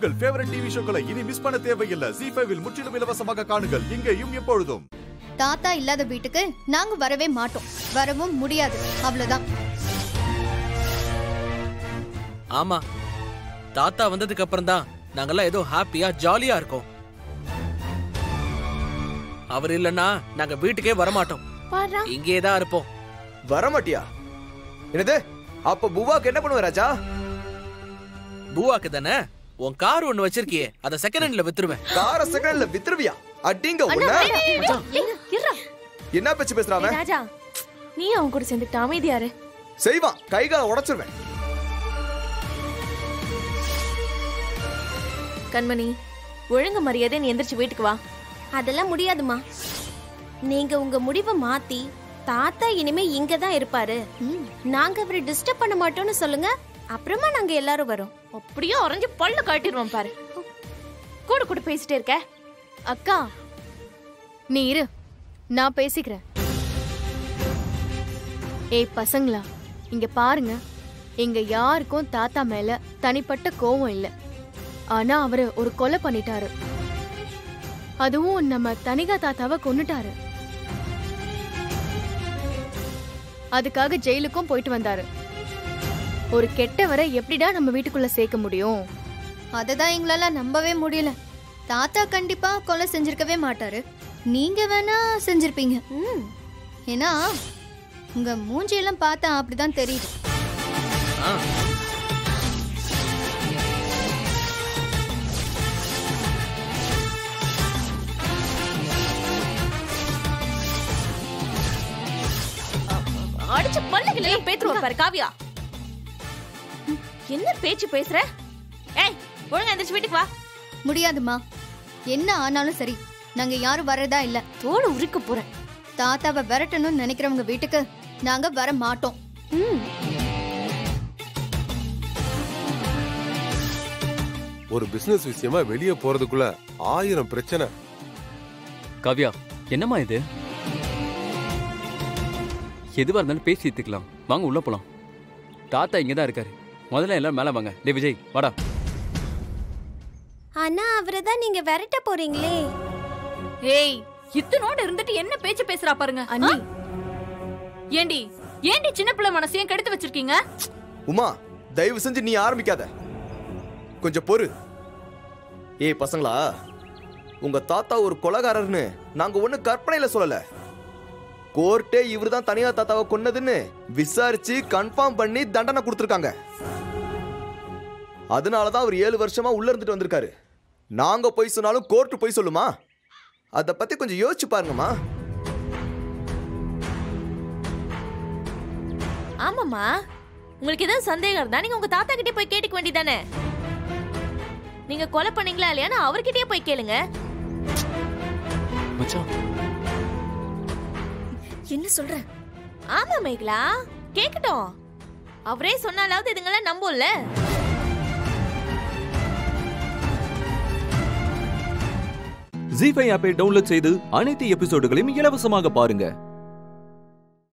உங்கள் favourite TV ஷோக்களை இனி miss பண்ண தேவையில்லை ஜி ஃபைவில் முற்றிலும் இலவசமாக காணுங்கள் இங்கேயும் எப்பொழுதும் தாத்தா இல்லாத வீட்டுக்கு நாங்க வரவே மாட்டோம் வரவும் முடியாது அவ்வளவுதான் ஆமா தாத்தா வந்ததுக்கு அப்புறம் தான் நாங்கெல்லாம் ஏதோ ஹாப்பியா ஜாலியா இருக்கோம் அவர் இல்லைன்னா நாங்க வீட்டுக்கே வரமாட்டோம் பாரா இங்கே தான் இருப்போம் வரமாட்டியா என்னது அப்ப புவாக்கு என்ன பண்ணுவ ராஜா பூவாக்கு தானே உன் கார் ஒண்ணு வச்சிருக்கியே அத செகண்ட் ஹேண்ட்ல வித்துருவேன் கார செகண்ட்ல வித்துருவியா அடிங்க உன்ன என்ன பேச்சு பேசுறாம ராஜா நீ அவன் கூட சேர்ந்துட்டு அமைதியாரு செய்வான் கைகால உடைச்சிருவேன் கண்மணி ஒழுங்கு மரியாதை நீ எந்திரிச்சு வீட்டுக்கு வா அதெல்லாம் முடியாதுமா நீங்க உங்க முடிவை மாத்தி தாத்தா இனிமே இங்க தான் இருப்பாரு நாங்க அவரை டிஸ்டர்ப் பண்ண மாட்டோம்னு சொல்லுங்க அப்புறமா நாங்க எல்லாரும் வரோம் அப்படியே உறைஞ்சு பல்ல காட்டிடுவோம் பாரு கூட கூட பேசிட்டே இருக்க அக்கா நீ இரு நான் பேசிக்கிறேன் ஏய் பசங்களா இங்க பாருங்க எங்க யாருக்கும் தாத்தா மேல தனிப்பட்ட கோவம் இல்ல ஆனா அவரு ஒரு கொலை பண்ணிட்டாரு அதுவும் நம்ம தனிகா தாத்தாவை கொன்னுட்டாரு அதுக்காக ஜெயிலுக்கும் போயிட்டு வந்தாரு ஒரு கெட்டவரை எப்படிடா நம்ம வீட்டுக்குள்ள சேர்க்க முடியும் அததான் எங்களால நம்பவே முடியல தாத்தா கண்டிப்பா கொலை செஞ்சிருக்கவே மாட்டாரு நீங்க வேணா செஞ்சிருப்பீங்க ஏன்னா உங்க மூஞ்சியெல்லாம் பார்த்தா அப்படிதான் தெரியுது ஆ. அடிச்ச பல்லுகளை பேத்துருவ பாரு காவியா என்ன பேச்சு பேசுற ஏய் ஒழுங்கா எந்திரிச்சு வீட்டுக்கு வா முடியாதுமா என்ன ஆனாலும் சரி நாங்க யாரும் வரதா இல்ல தோடு உரிக்க போறேன் தாத்தாவை விரட்டணும்னு நினைக்கிறவங்க வீட்டுக்கு நாங்க வர மாட்டோம் ஒரு பிசினஸ் விஷயமா வெளியே போறதுக்குள்ள ஆயிரம் பிரச்சனை காவ்யா என்னம்மா இது எதுவா இருந்தாலும் பேசி தீர்த்துக்கலாம் வாங்க உள்ள போலாம் தாத்தா இங்க தான் இருக்காரு முதல்ல எல்லாரும் மேல வாங்க டே விஜய் வாடா ஆனா அவரை தான் நீங்க விரட்ட போறீங்களே ஏய் இத்தனோட இருந்துட்டு என்ன பேச்சு பேசுறா பாருங்க அண்ணி. ஆ? ஏண்டி ஏண்டி சின்ன பிள்ளை மனசையும் கெடுத்து வச்சிருக்கீங்க உமா தயவு செஞ்சு நீ ஆரம்பிக்காத கொஞ்சம் பொறு ஏய் பசங்களா உங்க தாத்தா ஒரு கொலகாரர்னு நாங்க ஒண்ணு கற்பனையில சொல்லல கோர்ட்டே இவர் தான் தனியா தாத்தாவை கொன்னதுன்னு விசாரிச்சு கன்ஃபார்ம் பண்ணி தண்டனை கொடுத்துருக்காங்க அதனாலதான் அவர் ஏழு வருஷமா உள்ள இருந்துட்டு வந்திருக்காரு நாங்க போய் சொன்னாலும் கோர்ட்டு போய் சொல்லுமா அத பத்தி கொஞ்சம் யோசிச்சு பாருங்கம்மா ஆமாம்மா உங்களுக்கு ஏதாவது சந்தேகம் இருந்தா நீங்க உங்க தாத்தா கிட்டே போய் கேட்டுக்க வேண்டியதானே நீங்க கொலை பண்ணீங்களா இல்லையான்னு அவர்கிட்டயே போய் கேளுங்க மச்சான் என்ன சொல்ற ஆமா மேகலா கேக்கட்டும் அவரே சொன்னாலாவது இதுங்கெல்லாம் நம்பும்ல ஜி ஃபைவ் ஆப்பை டவுன்லோட் செய்து அனைத்து எபிசோடுகளையும் இலவசமாக பாருங்க